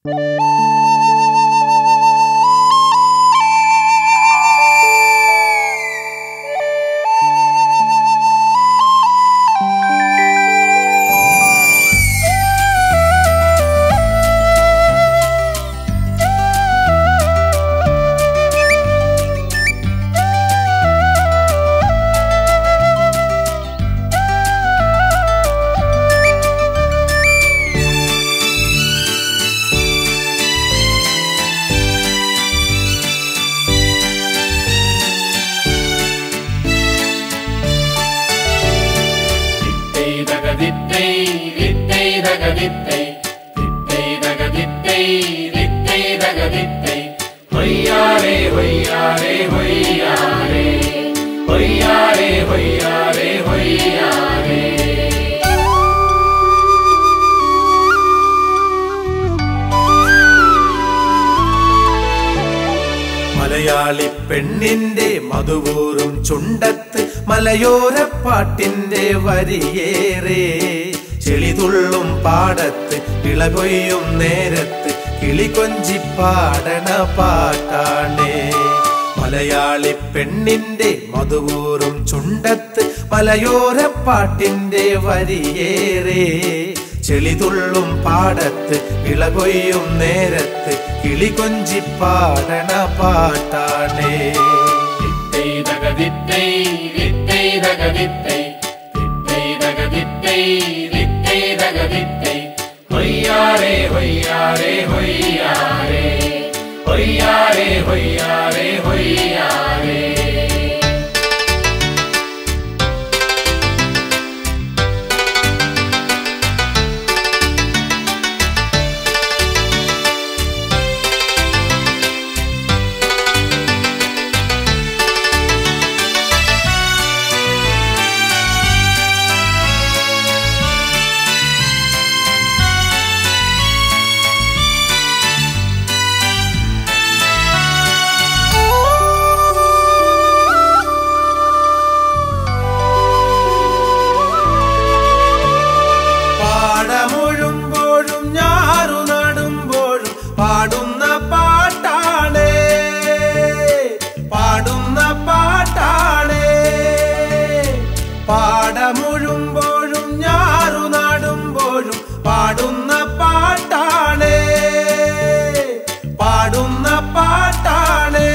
தித்தை தகதித்தை தித்தை தகதித்தை தித்தை தகதித்தை தித்தை தகதித்தை ஹொய்யாரே ஹொய்யாரே ஹொய்யாரே ஹொய்யாரே ஹொய்யாரே ஹொய்யாரே മലയാളി പെണ്ണിന്റെ മധുവൂറും ചുണ്ടത്ത് മലയോരപ്പാട്ടിന്റെ വരിയേറെ ചെളിതുള്ളും പാടത്ത് ഇളകൊയ്യും നേരത്ത് കിളികൊഞ്ചി പാടണ പാട്ടാണേ മലയാളി പെണ്ണിന്റെ മധുവൂറും ചുണ്ടത്ത് മലയോരപ്പാട്ടിന്റെ വരിയേറെ ചെളിതുള്ളും പാടത്ത് ഇളകൊയ്യും നേരത്ത് കിളികൊഞ്ചി പാടണ പാട്ടാണേ தித்தை தகதித்தை தித்தை தகதித்தை தித்தை தகதித்தை தித்தை தகதித்தை ஹொய்யாரே ஹொய்யாரே ஹொய்யாரே ஹொய்யாரே ஹொய்யாரே ஹொய்யாரே പാടമൊഴുമ്പോഴും ഞാറു നടുമ്പോഴും പാടുന്ന പാട്ടാണേ പാടുന്ന പാട്ടാണേ പാടമൊഴുമ്പോഴും ഞാറു നടുമ്പോഴും പാടുന്ന പാട്ടാണേ പാടുന്ന പാട്ടാണേ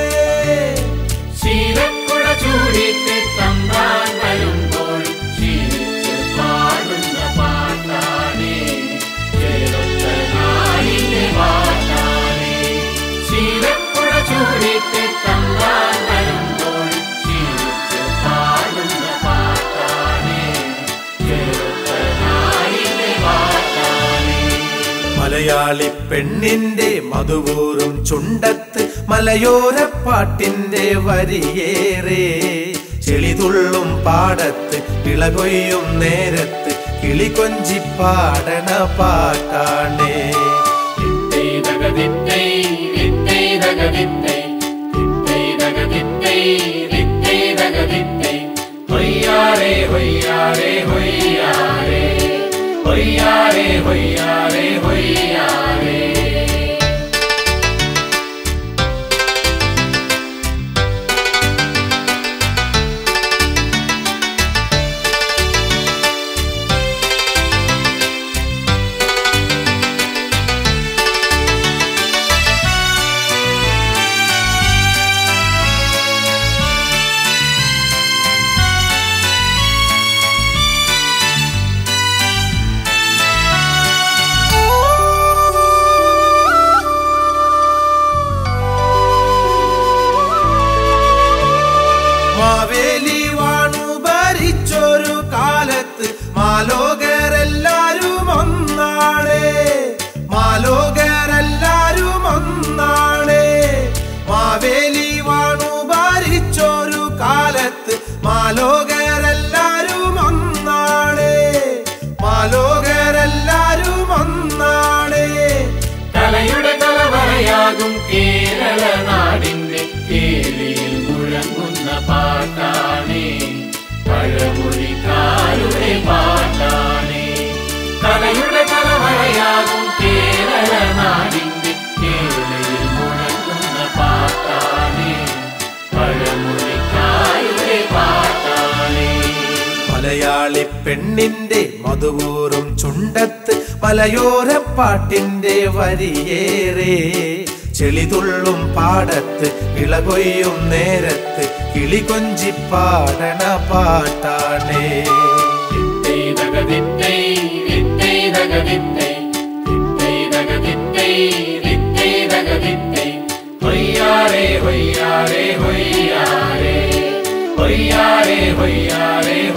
ശീലക്കുട ചൂടിട്ട് തമ്പാൻ വരുമ്പോൾ ശീലിച്ച് പാടുന്ന പാട്ടാണേ കേരള നാടിന്റെ പാട്ടാണേ ശീലക്കുട ചൂടിട്ട് തമ്പാൻ വരുമ്പോൾ ശീലിച്ച് പാടുന്ന പാട്ടാണേ കേരള നാടിന്റെ പാട്ടാണേ മലയാളി പെണ്ണിന്റെ മധുവൂറും ചുണ്ടത്ത് മലയോരപ്പാട്ടിന്റെ വരിയേറെ ചെളിതുള്ളും പാടത്ത് ഇളകൊയ്യും നേരത്ത് കിളികൊഞ്ചി പാടണ പാട്ടാണേ தித்தை தகதித்தை தித்தை தகதித்தை தித்தை தகதித்தை தித்தை தகதித்தை ஹொய்யாரே ஹொய்யாரே ஹொய்யாரே ஹொய்யாரே ஹொய்யாரே ஹொய்யாரே മാവേലി വാണു ഭരിച്ചൊരു കാലത്ത് മാലോകരെല്ലാരും ഒന്നാണേ മാലോകരെല്ലാരും ഒന്നാണേ മാവേലി വാണു ഭരിച്ചൊരു കാലത്ത് മാലോകരെല്ലാരും ഒന്നാണേ മാലോകരെല്ലാരും ഒന്നാണേ കലയുടെ കലവറയാകും കേരള നാടിന്റെ കേളിയിൽ മുഴങ്ങുന്ന പാട്ടാണേ പഴമൊഴിക്കാരുടെ പാട്ടാണേ കലയുടെ കലവറയാകും കേരള നാടിന്റെ പെണ്ണിന്റെ മധുവൂറും ചുണ്ടത്ത് മലയോരപ്പാട്ടിന്റെ വരിയേറെ ചെളിതുള്ളും പാടത്ത് വിളകൊയ്യും നേരത്ത് കിളി കൊഞ്ചി പാടണ പാട്ടാണേ ദിത്തൈതകദിത്തൈ, ദിത്തൈതകദിത്തൈ, ദിത്തൈതകദിത്തൈ, ദിത്തൈതകദിത്തൈ. ഹൊയ്യാരേ ഹൊയ്യാരേ ഹൊയ്യാരേ ഹൊയ്യാരേ ഹൊയ്യാരേ